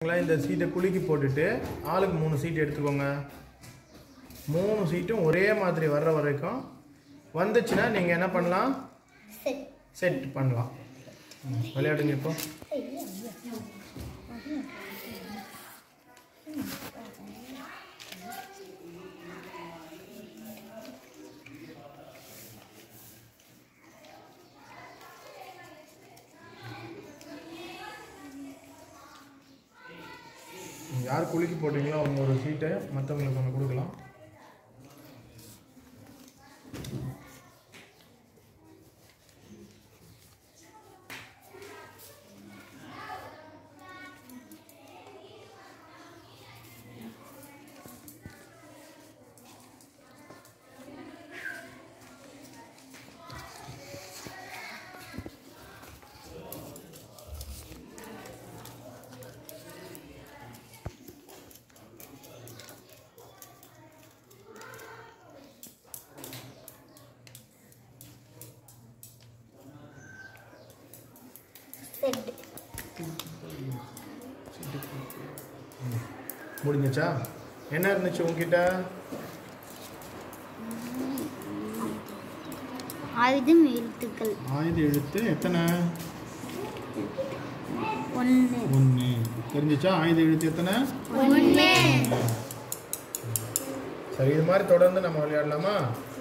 இந்த சீட்டை குலுக்கி போட்டுட்டு ஆளுக்கு மூணு சீட் எடுத்துக்கோங்க மூணு சீட்டும் ஒரே மாதிரி வர்ற வரைக்கும் வந்துச்சுன்னா நீங்கள் என்ன பண்ணலாம் செட் செட் பண்ணலாம் ம், விளையாடுங்க இப்போ யார் குலுக்கி போட்டீங்களோ அவங்க ஒரு சீட்டை மற்றவங்களுக்கு ஒன்று கொடுக்கலாம் செட் முடிஞ்சுச்சா என்ன இருந்துச்சு உங்ககிட்ட ஆயுதம் எழுத்துக்கள் ஆயுத எழுத்து எத்தனை ஒன்று ஒன்று தெரிஞ்சுச்சா ஆயுத எழுத்து எத்தனை ஒன்று சரி இது மாதிரி தொடர்ந்து நம்ம விளையாடலாமா